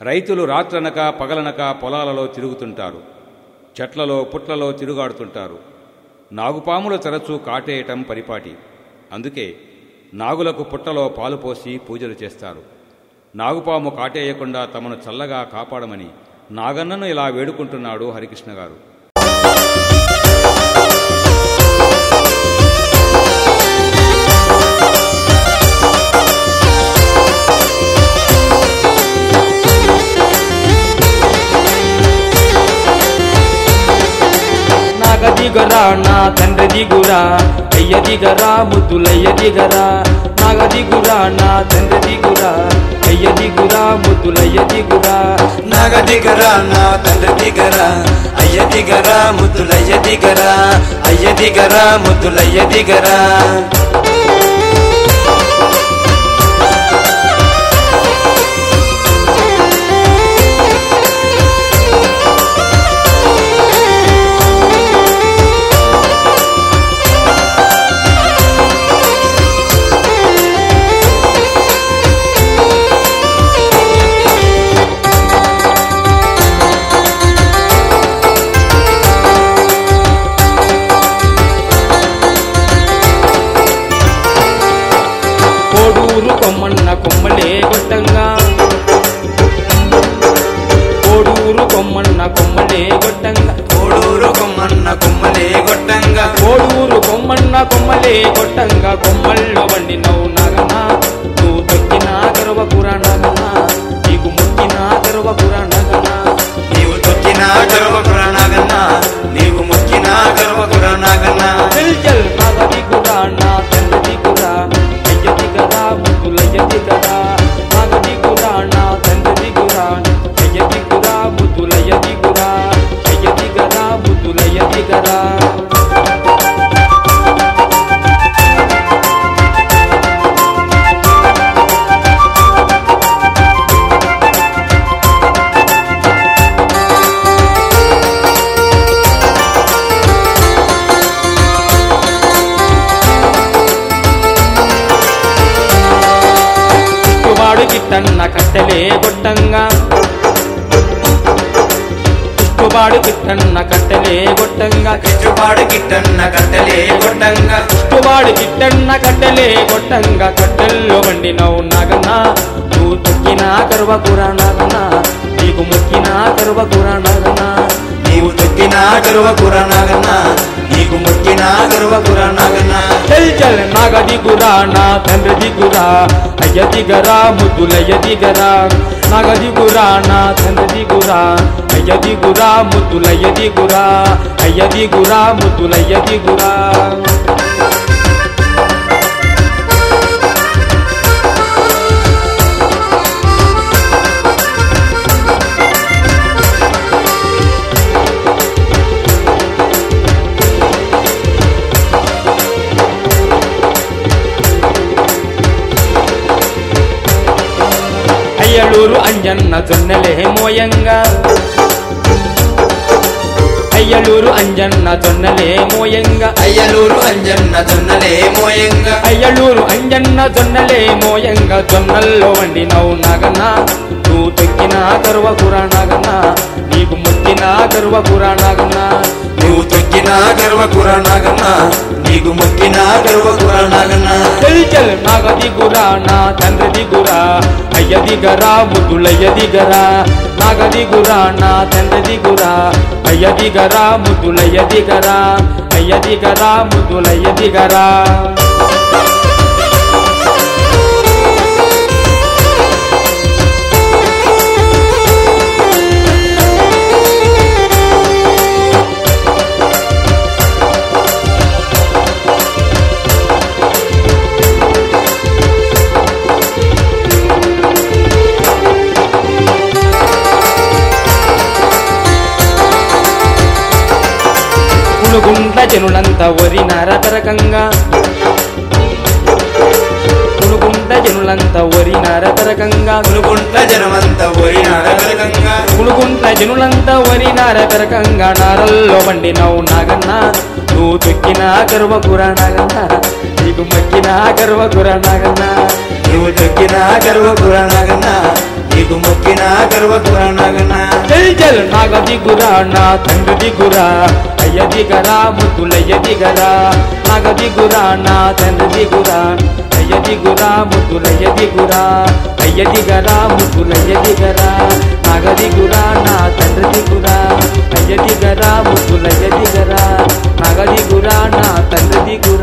రైతులు రాత్రనక పగలనక పొలాలలో తిరుగుతుంటారు చెట్లలో పుట్లలో తిరుగాడుతుంటారు నాగుపాములు తరచూ కాటేయటం పరిపాటి అందుకే నాగులకు పుట్టలో పాలు పోసి పూజలు చేస్తారు నాగుపాము కాటేయకుండా తమను చల్లగా కాపాడమని నాగన్నను ఇలా వేడుకుంటున్నాడు హరికృష్ణ గారు నాగ దిగరా నా తండ్రి దిగురా అయ్య దిగరా ముద్దులయ్య దిగరా నాగ దిగురా నా తండ్రి దిగురా అయ్య దిగురా ముద్దులయ్య దిగురా నాగ దిగరా నా తండ్రి దిగరా అయ్య దిగరా ముద్దులయ్య దిగరా అయ్య దిగరా ముద్దులయ్య దిగరా కోడూరు కొమ్మన్న కొమ్మలే గొట్టంగా కోడూరు కొమ్మన్న కొమ్మలే గొట్టంగా కోడూరు కొమ్మన్న కొమ్మలే గొట్టంగా కోడూరు కొమ్మన్న కొమ్మలే గొట్టంగా కొమ్మల్లో వండి నవ్వు నగనా నువ్వు తొక్కిన గర్వపుర నగనా నీకు ముక్కిన గర్వపుర నగనా నీవు తొక్కిన గర్వకుర నాగన్న నీవు మొక్కిన గర్వకుర నాగన్న చల్ చల్ నాగది గురా నా తండ్రి గురా అయ్యది గరా ముద్దులయ్య దిగరా నాగది గురా నా తండ్రి గురా అయ్యది గురా ముద్దులయ్య దిగురా అయ్యది గరా ముద్దులయ్య దిగరా వాడు గిట్టన్న కట్టెలే గొట్టంగా వాడు గిట్టన్న కట్టెలే గొట్టంగా కిట్టుపాడు కిట్టన్న కట్టలే గొట్టంగా వాడు గిట్టన్న కట్టెలే గొట్టంగా కట్టెల్లో వండి నవ్వు నాగన్నా నువ్వు తొక్కిన కరువకుర నాగన్నా నీకు మొక్కిన కరువకుర నాగన్నా నీవు తొక్కిన గర్వకుర నాగన్న నీకు మొక్కిన గర్వకుర నాగన్న చల్ చల్ నాగ దిగురా నా తండ్రి దిగురా అయ్య దిగరా ముద్దులయ్య దిగరా నాగ దిగురా నా తండ్రి దిగురా అయ్య దిగురా ముద్దులయ్య దిగురా అయ్య దిగురా ముద్దులయ్య దిగురా అయ్యలూరు అంజన్న జొన్నలే మోయంగా అయ్యలూరు అంజన్న జొన్నలే మోయంగా అయ్యలూరు అంజన్న జొన్నలే మోయంగా అయ్యలూరు అంజన్న జొన్నలే మోయంగా జొన్నల్లో వండి నవ్వు నాగన్నా నువ్వు తొక్కిన కరువకుర నాగన్నా నీకు మొక్కిన కరువకుర నాగన్నా నువ్వు తొక్కిన గర్వకుర నాగన్న నీకు మొక్కిన గర్వకుర నాగన్న చల్ చల్ నాగ దిగురా నా తండ్రి దిగురా అయ్య దిగరా ముద్దులయ్య దిగరా నాగ దిగురా నా తండ్రి దిగురా అయ్య దిగరా ముద్దులయ్య దిగరా అయ్య దిగరా ముద్దులయ్య దిగరా పునుగుండ్ల జనులంతా వరి నరతరకంగా పునుగుండ్ల జనులంతా వరి నరతరకంగా అనుకుంట జనమంత పోయిన రకరకంగా పునుగుంట్ల జనులంతా వరి నారకరకంగా నారల్లో వండి నవ్వు నాగన్నా నువ్వు తొక్కిన గర్వకుర నాగన్నా నీకు మక్కిన గర్వకుర నాగన్నా నువ్వు తొక్కిన గర్వకుర నాగన్న నీకు మొక్కిన గర్వకురా నాగన్న చల్ చల్ నాగ దిగురా నా తండ్రి దిగురా అయ్య దిగరా ముద్దులయ్య దిగరా నాగ దిగురా నా తండ్రి దిగురా అయ్య దిగురా ముద్దులయ్య దిగురా అయ్య దిగరా ముద్దులయ్య దిగరా నాగ దిగురా నా తండ్రి దిగురా అయ్య దిగరా ముద్దులయ్య దిగరా నాగ దిగురా నా తండ్రి దిగురా